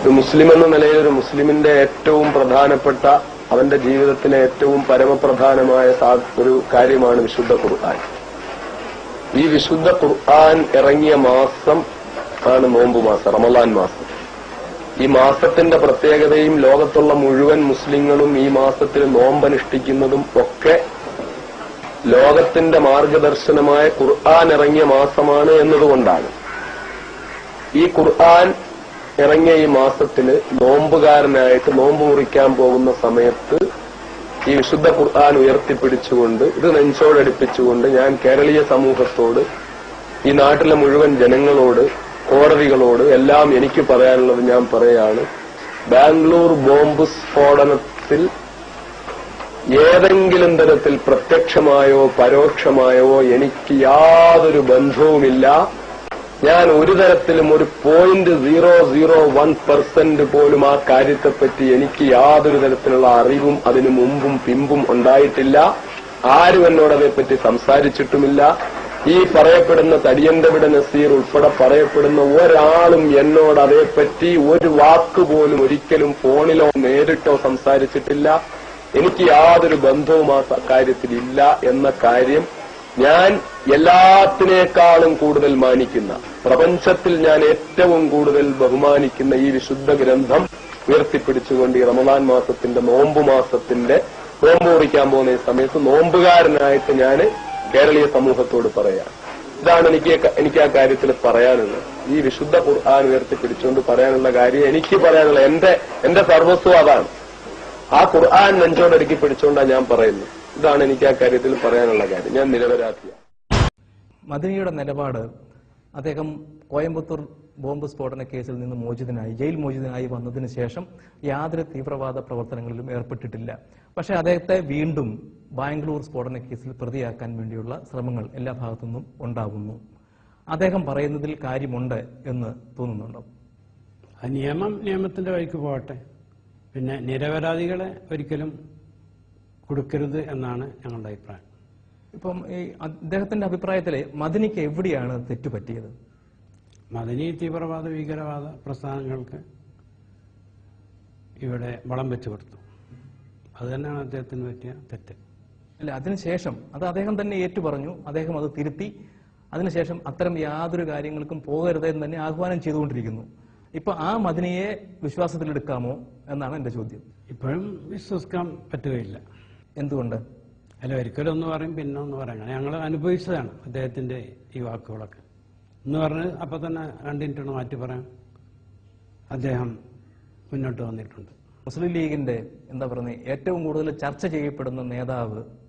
ഒരു മുസ്ലിം എന്ന നിലയിൽ ഒരു മുസ്ലിമിന്റെ ഏറ്റവും പ്രധാനപ്പെട്ട അവന്റെ ജീവിതത്തിലെ ഏറ്റവും പരമപ്രധാനമായ സാ- ഒരു കാര്യമാണ് വിശുദ്ധ ഖുർആൻ ഈ വിശുദ്ധ ഖുർആൻ ഇറങ്ങിയ മാസം ആണ് നോമ്പ് മാസം റമലാൻ മാസം ഈ മാസത്തിന്റെ പ്രത്യേകതയും ലോകത്തുള്ള മുഴുവൻ മുസ്ലിങ്ങളും ഈ മാസത്തിൽ നോമ്പനുഷ്ഠിക്കുന്നതും ഒക്കെ ലോകത്തിന്റെ മാർഗദർശനമായ ഖുർആൻ ഇറങ്ങിയ മാസമാണ് എന്നതുകൊണ്ടാണ് ഈ ഖുർആൻ ഇറങ്ങിയ ഈ മാസത്തില് നോമ്പുകാരനായിട്ട് നോമ്പ് മുറിക്കാൻ പോകുന്ന സമയത്ത് ഈ വിശുദ്ധ ഖുർആൻ ഉയർത്തിപ്പിടിച്ചുകൊണ്ട് ഇത് നെഞ്ചോടടുപ്പിച്ചുകൊണ്ട് ഞാൻ കേരളീയ സമൂഹത്തോട് ഈ നാട്ടിലെ മുഴുവൻ ജനങ്ങളോട് കോടതികളോട് എല്ലാം എനിക്ക് പറയാനുള്ളത് ഞാൻ പറയാണ് ബാംഗ്ലൂർ ബോംബ് സ്ഫോടനത്തിൽ ഏതെങ്കിലും തരത്തിൽ പ്രത്യക്ഷമായോ പരോക്ഷമായോ എനിക്ക് യാതൊരു ബന്ധവുമില്ല ഞാൻ ഒരു തരത്തിലും ഒരു point zero zero one percent പോലും ആ കാര്യത്തെപ്പറ്റി എനിക്ക് യാതൊരു തരത്തിലുള്ള അറിവും അതിനു മുമ്പും പിമ്പും ഉണ്ടായിട്ടില്ല ആരും എന്നോട് അതേപ്പറ്റി സംസാരിച്ചിട്ടുമില്ല ഈ പറയപ്പെടുന്ന തടിയന്തവിട നസീർ ഉൾപ്പെടെ പറയപ്പെടുന്ന ഒരാളും എന്നോട് അതേപ്പറ്റി ഒരു വാക്ക് പോലും ഒരിക്കലും ഫോണിലോ നേരിട്ടോ സംസാരിച്ചിട്ടില്ല എനിക്ക് യാതൊരു ബന്ധവും ആ സ- കാര്യത്തിലില്ല എന്ന കാര്യം ഞാൻ എല്ലാത്തിനേക്കാളും കൂടുതൽ മാനിക്കുന്ന പ്രപഞ്ചത്തിൽ ഞാൻ ഏറ്റവും കൂടുതൽ ബഹുമാനിക്കുന്ന ഈ വിശുദ്ധ ഗ്രന്ഥം ഉയർത്തിപ്പിടിച്ചുകൊണ്ട് ഈ റമദാൻ മാസത്തിന്റെ നോമ്പ് മാസത്തിന്റെ നോമ്പ് കുറിക്കാൻ പോകുന്ന ഈ സമയത്ത് നോമ്പുകാരനായിട്ട് ഞാൻ കേരളീയ സമൂഹത്തോട് പറയാം ഇതാണ് എനിക്ക് ക- എനിക്ക് ആ കാര്യത്തിൽ പറയാനുള്ളത് ഈ വിശുദ്ധ ഖുർആൻ ഉയർത്തിപ്പിടിച്ചുകൊണ്ട് പറയാനുള്ള കാര്യം എനിക്ക് പറയാനുള്ള എന്റെ എന്റെ സർവസ്വം അതാണ് ആ ഖുർആൻ നെഞ്ചോടടുക്കി പിടിച്ചുകൊണ്ടാണ് ഞാൻ പറയുന്നത് ഇതാണ് എനിക്ക് ആ കാര്യത്തിൽ പറയാനുള്ള കാര്യം ഞാൻ നിരപരാധിയാണ് മദനിയുടെ നിലപാട് അദ്ദേഹം കോയമ്പത്തൂർ ബോംബ് സ്ഫോടന കേസിൽ നിന്ന് മോചിതനായി ജയിൽ മോചിതനായി വന്നതിന് ശേഷം യാതൊരു തീവ്രവാദ പ്രവർത്തനങ്ങളിലും ഏർപ്പെട്ടിട്ടില്ല പക്ഷേ അദ്ദേഹത്തെ വീണ്ടും ബാംഗ്ലൂർ സ്ഫോടന കേസിൽ പ്രതിയാക്കാൻ വേണ്ടിയുള്ള ശ്രമങ്ങൾ എല്ലാ ഭാഗത്തു നിന്നും ഉണ്ടാകുന്നു അദ്ദേഹം പറയുന്നതിൽ കാര്യമുണ്ട് എന്ന് തോന്നുന്നുണ്ടോ ആ നിയമം നിയമത്തിന്റെ വഴിക്ക് പോകട്ടെ പിന്നെ നിരപരാധികളെ ഒരിക്കലും കൊടുക്കരുത് എന്നാണ് ഞങ്ങളുടെ അഭിപ്രായം ഇപ്പം ഈ അദ്ദേഹത്തിന്റെ അഭിപ്രായത്തില് മദനിക്ക് എവിടെയാണ് തെറ്റുപറ്റിയത് മദനി തീവ്രവാദ ഭീകരവാദ പ്രസ്ഥാനങ്ങൾക്ക് ഇവിടെ വളം വെച്ചു കൊടുത്തു അത് തന്നെയാണ് അദ്ദേഹത്തിന് പറ്റിയ തെറ്റ് അല്ല അതിനുശേഷം അത് അദ്ദേഹം തന്നെ ഏറ്റുപറഞ്ഞു അദ്ദേഹം അത് തിരുത്തി അതിനുശേഷം അത്തരം യാതൊരു കാര്യങ്ങൾക്കും പോകരുത് എന്ന് തന്നെ ആഹ്വാനം ചെയ്തുകൊണ്ടിരിക്കുന്നു ഇപ്പൊ ആ മദിനിയെ വിശ്വാസത്തിലെടുക്കാമോ എന്നാണ് എന്റെ ചോദ്യം ഇപ്പോഴും വിശ്വസിക്കാൻ പറ്റുകയില്ല എന്തുകൊണ്ട് അല്ല ഒരിക്കലും ഒന്ന് പറയും പിന്നെ ഒന്ന് പറയും ഞങ്ങൾ അനുഭവിച്ചതാണ് അദ്ദേഹത്തിന്റെ ഈ വാക്കുകളൊക്കെ എന്ന് പറഞ്ഞ് അപ്പൊ തന്നെ രണ്ട് മിനിറ്റ് മാറ്റി പറയാം അദ്ദേഹം മുന്നോട്ട് വന്നിട്ടുണ്ട് മുസ്ലിം ലീഗിന്റെ എന്താ പറയുന്നത് ഏറ്റവും കൂടുതൽ ചർച്ച ചെയ്യപ്പെടുന്ന നേതാവ്